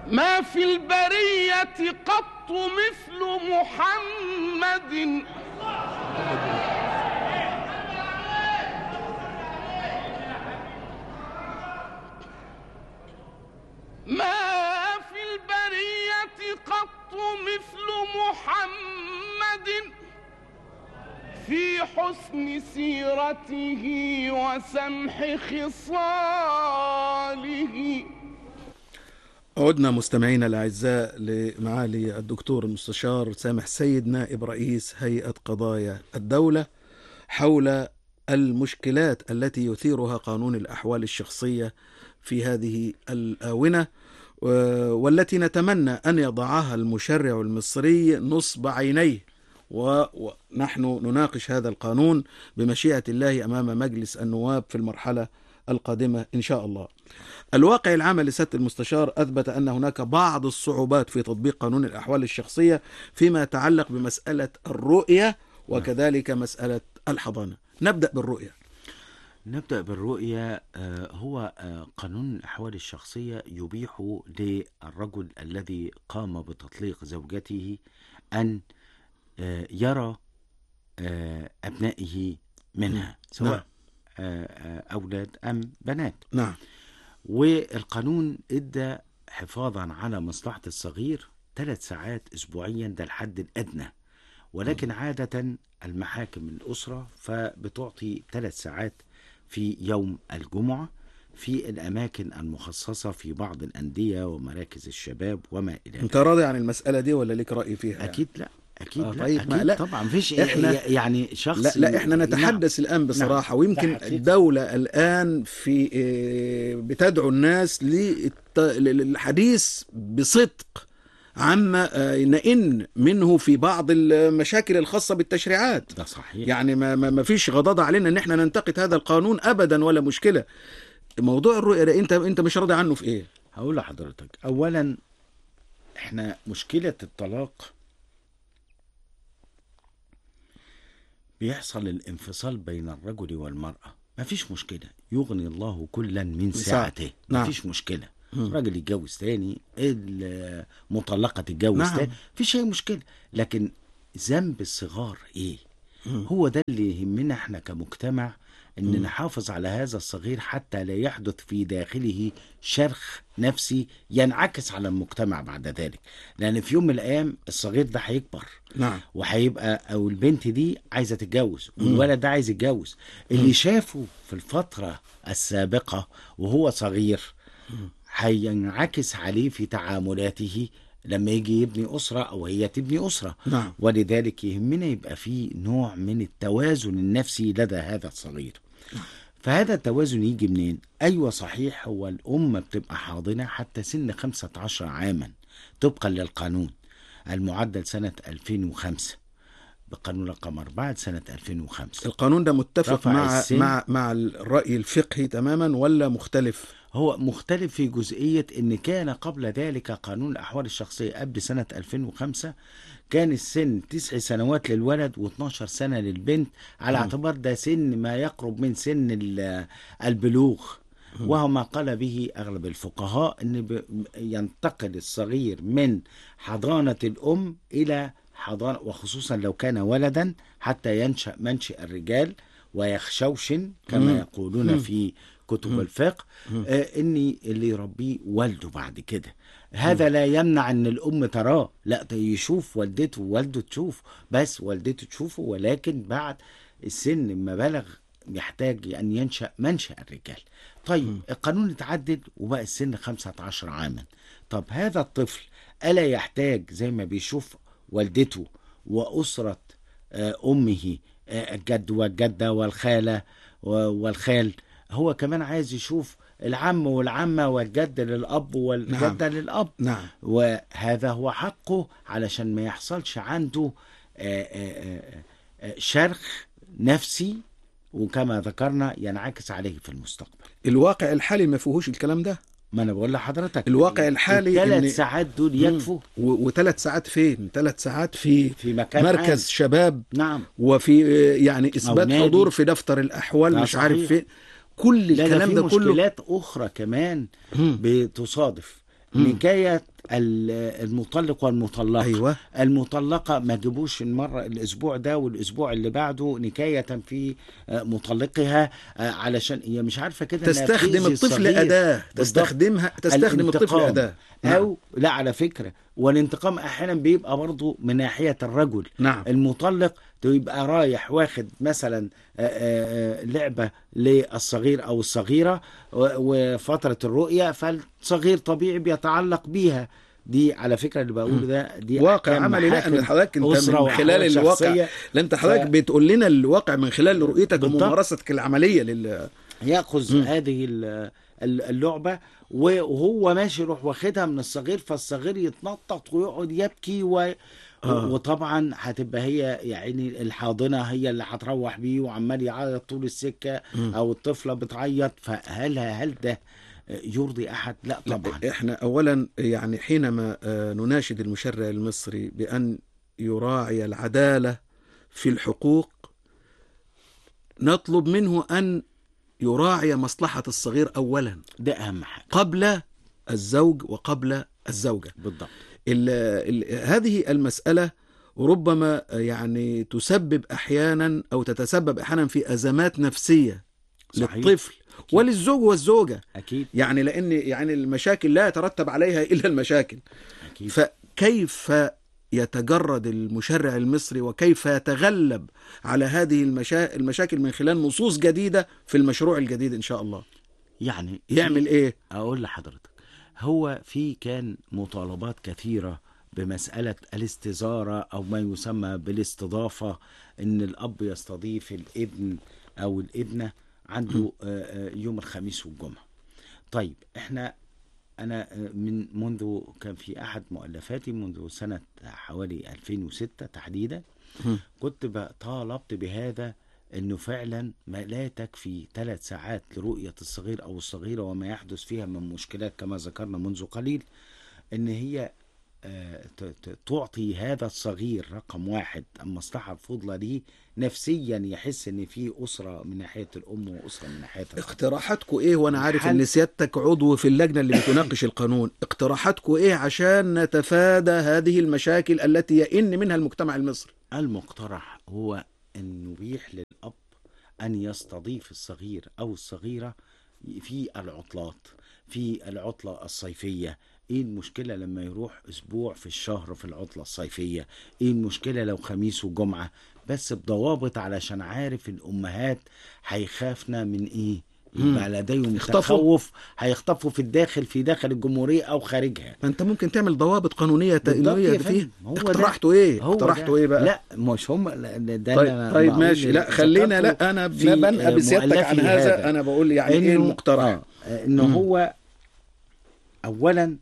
ما في البرية قط مثل محمد ما في البرية قط مثل محمد في حسن سيرته وسمح خصاله عدنا مستمعينا الاعزاء لمعالي الدكتور المستشار سامح سيد نائب رئيس هيئه قضايا الدوله حول المشكلات التي يثيرها قانون الاحوال الشخصيه في هذه الاونه و- والتي نتمنى ان يضعها المشرع المصري نصب عينيه و- ونحن نناقش هذا القانون بمشيئه الله امام مجلس النواب في المرحله القادمه ان شاء الله. الواقع العام لسياده المستشار اثبت ان هناك بعض الصعوبات في تطبيق قانون الاحوال الشخصيه فيما يتعلق بمساله الرؤيه وكذلك مساله الحضانه. نبدا بالرؤيه. نبدأ بالرؤية آه، هو آه، قانون الأحوال الشخصية يبيح للرجل الذي قام بتطليق زوجته أن آه، يرى آه، أبنائه منها نعم. سواء آه، آه، أولاد أم بنات نعم. والقانون ادى حفاظا على مصلحة الصغير ثلاث ساعات أسبوعيا ده الحد الأدنى ولكن عادة المحاكم الأسرة فبتعطي ثلاث ساعات في يوم الجمعة في الأماكن المخصصة في بعض الأندية ومراكز الشباب وما إلى ذلك انت راضي عن المساله دي ولا ليك راي فيها؟ أكيد لا أكيد آه، لا طيب، ما أكيد لا. طبعا مفيش إحنا- يعني شخص لا لا احنا نتحدث نعم. الان بصراحه نعم. ويمكن ده حقيقي. الدوله الان في إيه، بتدعو الناس للت- للحديث بصدق عما آه، نئن منه في بعض المشاكل الخاصه بالتشريعات ده صحيح يعني ما ما ما فيش غضاضه علينا ان احنا ننتقد هذا القانون ابدا ولا مشكله موضوع الرؤيه ده انت انت مش راضي عنه في ايه هقول لحضرتك اولا احنا مشكلة الطلاق بيحصل الانفصال بين الرجل والمرأة مفيش مشكلة يغني الله كلا من سعته نعم. مفيش مشكلة الراجل يتجوز تاني المطلقة تتجوز نعم. تاني مفيش أي مشكلة لكن ذنب الصغار إيه هو ده اللي يهمنا احنا كمجتمع ان نحافظ على هذا الصغير حتى لا يحدث في داخله شرخ نفسي ينعكس على المجتمع بعد ذلك لان في يوم من الايام الصغير ده هيكبر نعم وهيبقى او البنت دي عايزه تتجوز والولد ده عايز يتجوز اللي شافه في الفتره السابقه وهو صغير هينعكس عليه في تعاملاته لما يجي يبني اسره او هي تبني اسره نعم. ولذلك يهمنا يبقى في نوع من التوازن النفسي لدى هذا الصغير فهذا التوازن يجي منين؟ أيوة صحيح هو الأم بتبقى حاضنة حتى سن 15 عاما طبقا للقانون المعدل سنة 2005 بقانون رقم 4 سنة 2005 القانون ده متفق رفع مع السن. مع مع الراي الفقهي تماما ولا مختلف هو مختلف في جزئية إن كان قبل ذلك قانون الأحوال الشخصية قبل سنة 2005 كان السن تسع سنوات للولد و12 سنة للبنت على اعتبار ده سن ما يقرب من سن ال- البلوغ وهو ما قال به أغلب الفقهاء أن ب- ينتقل الصغير من حضانة الأم إلى حضانة وخصوصا لو كان ولدا حتى ينشأ منشئ الرجال ويخشوشن كما مم. يقولون في كتب الفقه آه اني اللي يربيه والده بعد كده هذا لا يمنع ان الام تراه لا ده يشوف والدته ووالده تشوف بس والدته تشوفه ولكن بعد السن ما بلغ يحتاج ان ينشا منشا الرجال طيب القانون اتعدل وبقى السن 15 عاما طب هذا الطفل الا يحتاج زي ما بيشوف والدته واسره آه، امه آه، الجد والجده والخاله و- والخال هو كمان عايز يشوف العم والعمه والجد للاب والجده نعم. للاب نعم وهذا هو حقه علشان ما يحصلش عنده آه، آه، آه، آه، شرخ نفسي وكما ذكرنا ينعكس عليه في المستقبل الواقع الحالي ما فيهوش الكلام ده ما انا بقول لحضرتك الواقع الحالي الثلاث إن- ساعات دول يكفوا و- وثلاث ساعات فين ثلاث ساعات في في مكان مركز عام. شباب نعم وفي آه، يعني اثبات نادي. حضور في دفتر الاحوال ده مش عارف صحيح. فين كل لا ده الكلام في ده كله مشكلات اخرى كمان مم. بتصادف مم. نكايه ال- المطلق والمطلقة ايوه المطلقة ما جيبوش المرة الأسبوع ده والأسبوع اللي بعده نكاية في آه، مطلقها آه، علشان هي مش عارفة كده إنها تستخدم بتأذي الطفل الصغير. اداه بالضبط. تستخدمها تستخدم الطفل الانتقام. اداه نعم. أو لا على فكرة والانتقام أحيانا بيبقى برضه من ناحية الرجل نعم المطلق يبقى رايح واخد مثلا آه، آه، آه، لعبة للصغير أو الصغيرة و- وفترة الرؤية فالصغير طبيعي بيتعلق بيها دي على فكرة اللي بقوله ده دي واقع أحكام عملي لا محاكم ان حضرتك انت أسرة من خلال وأحوال الواقع شخصية. لا انت حضرتك ف- بتقول لنا الواقع من خلال رؤيتك بالضبط. وممارستك العمليه لل ياخذ مم. هذه ال- ال- اللعبه وهو ماشي يروح واخدها من الصغير فالصغير يتنطط ويقعد يبكي و... آه. وطبعا هتبقى هي يعني الحاضنه هي اللي هتروح بيه وعمال يعيط طول السكه مم. او الطفله بتعيط فهل هل ده يرضي احد؟ لا لا، طبعا احنا اولا يعني حينما آه، نناشد المشرع المصري بان يراعي العداله في الحقوق نطلب منه ان يراعي مصلحه الصغير اولا ده اهم حاجه قبل الزوج وقبل الزوجه بالضبط ال ال هذه المسألة ربما يعني تسبب أحيانا أو تتسبب أحيانا في أزمات نفسية صحيح. للطفل وللزوج والزوجة اكيد يعني لأن يعني المشاكل لا يترتب عليها إلا المشاكل اكيد فكيف يتجرد المشرع المصري وكيف يتغلب على هذه المشا... المشاكل من خلال نصوص جديدة في المشروع الجديد إن شاء الله يعني يعمل إيه اقول لحضرتك هو في كان مطالبات كثيره بمساله الاستزاره او ما يسمى بالاستضافه ان الاب يستضيف الابن او الابنه عنده آه، آه، يوم الخميس والجمعه طيب احنا انا آه، من منذ كان في احد مؤلفاتي منذ سنه حوالي 2006 تحديدا مم. كنت ب- طالبت بهذا انه فعلا ما لا تكفي ثلاث ساعات لرؤيه الصغير او الصغيره وما يحدث فيها من مشكلات كما ذكرنا منذ قليل ان هي آه، ت- ت- تعطي هذا الصغير رقم واحد المصلحه الفضلى ليه نفسيا يحس ان في اسره من ناحيه الام واسره من ناحيه الاب اقتراحاتكم ايه وانا عارف الحل- ان سيادتك عضو في اللجنه اللي بتناقش القانون اقتراحاتكم ايه عشان نتفادى هذه المشاكل التي يئن منها المجتمع المصري المقترح هو أن نبيح للأب أن يستضيف الصغير أو الصغيرة في العطلات في العطلة الصيفية ايه المشكلة لما يروح اسبوع في الشهر في العطلة الصيفية ايه المشكلة لو خميس وجمعة بس بضوابط علشان عارف الامهات هيخافنا من ايه يبقى لديهم يخطفوا. تخوف هيخطفوا في الداخل في داخل الجمهورية او خارجها ما انت ممكن تعمل ضوابط قانونيه بالضبط تأمينية يا فيه فندم. هو ده. اقترحته ايه هو اقترحته ده. ايه بقى لا مش هم لا، ده طيب, أنا طيب بقول ماشي لا اللي خلينا ذكرته لا انا في بنقى بسيادتك عن مؤلفي هذا, هذا. انا بقول يعني ايه إنه- المقترح آه انه مم. هو اولا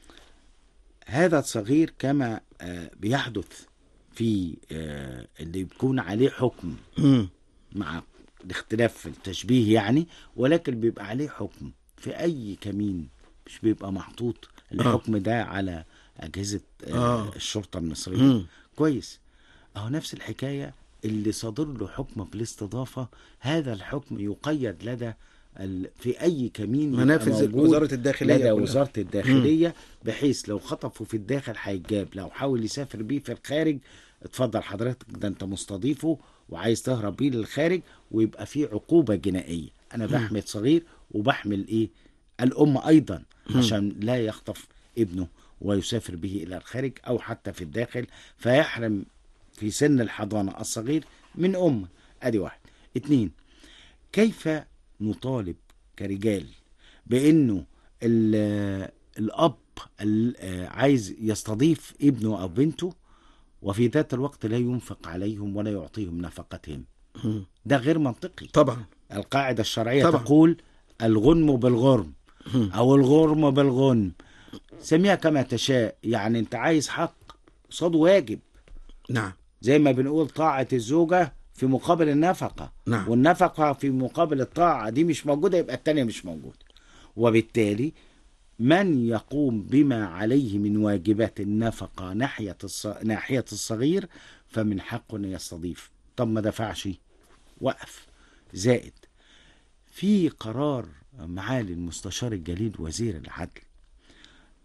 هذا الصغير كما آه بيحدث في آه اللي بيكون عليه حكم مم. مع الاختلاف في التشبيه يعني ولكن بيبقى عليه حكم في اي كمين مش بيبقى محطوط الحكم ده على اجهزه آه آه. الشرطه المصريه مم. كويس اهو نفس الحكايه اللي صادر له حكم بالاستضافه هذا الحكم يقيد لدى ال... في اي كمين يبقى منافذ موجود وزاره الداخليه لدى كلها. وزاره الداخليه بحيث لو خطفوا في الداخل هيتجاب لو حاول يسافر بيه في الخارج اتفضل حضرتك ده انت مستضيفه وعايز تهرب بيه للخارج ويبقى في عقوبه جنائيه انا بحمل صغير وبحمل ايه الام ايضا عشان لا يخطف ابنه ويسافر به الى الخارج او حتى في الداخل فيحرم في سن الحضانه الصغير من امه ادي واحد اتنين كيف نطالب كرجال بانه ال- الاب ال- آه، عايز يستضيف ابنه او بنته وفي ذات الوقت لا ينفق عليهم ولا يعطيهم نفقتهم مم. ده غير منطقي طبعا القاعدة الشرعية طبعا. تقول الغنم بالغرم مم. أو الغرم بالغنم سميها كما تشاء يعني أنت عايز حق قصاد واجب نعم زي ما بنقول طاعة الزوجة في مقابل النفقة نعم. والنفقة في مقابل الطاعة دي مش موجودة يبقى التانية مش موجودة وبالتالي من يقوم بما عليه من واجبات النفقة ناحية الص... ناحية الصغير فمن حقه أن يستضيف طب ما دفعش وقف زائد في قرار معالي المستشار الجليل وزير العدل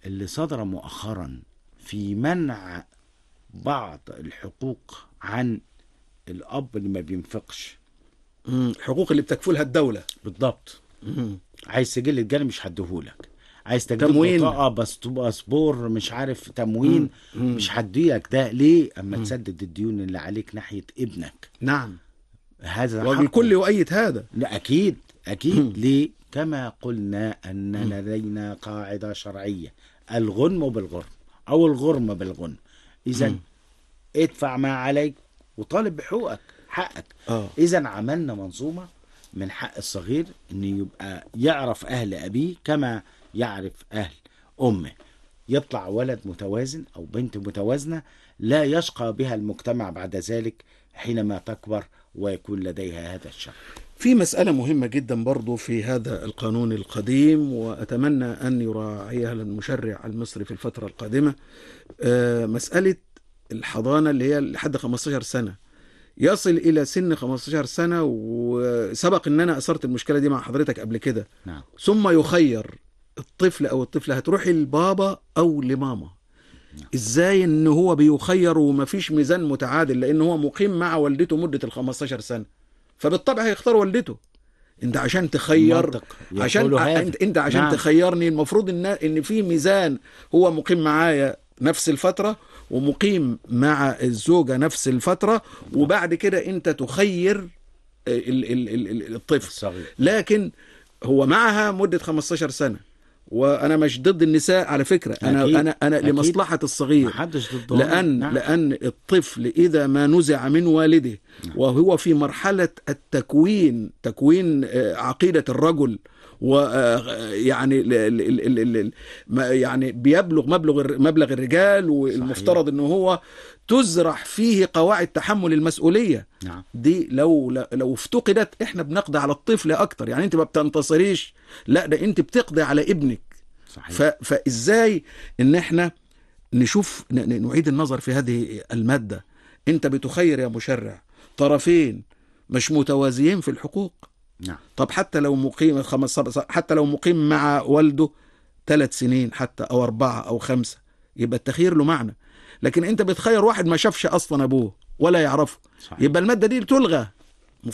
اللي صدر مؤخرا في منع بعض الحقوق عن الاب اللي ما بينفقش مم. الحقوق اللي بتكفلها الدولة بالضبط مم. عايز سجل الجاري مش هديهولك عايز تجديد تموين. بطاقه بس باسبور مش عارف تموين مش هديلك ده ليه اما تسدد الديون اللي عليك ناحيه ابنك نعم هذا حقه. والكل يؤيد هذا لا اكيد اكيد ليه كما قلنا ان لدينا قاعده شرعيه الغنم بالغرم او الغرم بالغنم اذا ادفع ما عليك وطالب بحقوقك حقك اه اذا عملنا منظومه من حق الصغير ان يبقى يعرف اهل ابيه كما يعرف اهل امه يطلع ولد متوازن او بنت متوازنه لا يشقى بها المجتمع بعد ذلك حينما تكبر ويكون لديها هذا الشر في مسألة مهمة جدا برضو في هذا القانون القديم وأتمنى أن يراعيها المشرع المصري في الفترة القادمة آه، مسألة الحضانة اللي هي لحد 15 سنة يصل إلى سن 15 سنة وسبق أن أنا أثرت المشكلة دي مع حضرتك قبل كده نعم ثم يخير الطفل أو الطفلة هتروحي لبابا أو لماما ازاي ان هو بيخير ومفيش ميزان متعادل لان هو مقيم مع والدته مده ال 15 سنه فبالطبع هيختار والدته انت عشان تخير المنطق يقول عشان هذا. انت, انت عشان نعم. تخيرني المفروض ان ان في ميزان هو مقيم معايا نفس الفتره ومقيم مع الزوجه نفس الفتره وبعد كده انت تخير ال- ال- ال- ال- الطفل الصغير لكن هو معها مده 15 سنه وانا مش ضد النساء على فكره انا أكيد. انا انا أكيد. لمصلحه الصغير محدش ضده لأن نعم. لأن الطفل إذا ما نزع من والده وهو في مرحلة التكوين تكوين آه، عقيدة الرجل ويعني يعني بيبلغ مبلغ الر- مبلغ الرجال والمفترض ان هو تزرع فيه قواعد تحمل المسؤوليه نعم دي لو لو افتقدت احنا بنقضي على الطفل اكتر يعني انت ما بتنتصريش لا ده انت بتقضي على ابنك صحيح ف... فازاي ان احنا نشوف ن... ن- نعيد النظر في هذه المادة انت بتخير يا مشرع طرفين مش متوازيين في الحقوق نعم طب حتى لو مقيم خمس حتى لو مقيم مع والده ثلاث سنين حتى او اربعة او خمسة يبقى التخيير له معنى لكن انت بتخير واحد ما شافش اصلا ابوه ولا يعرفه صحيح يبقى المادة دي تلغى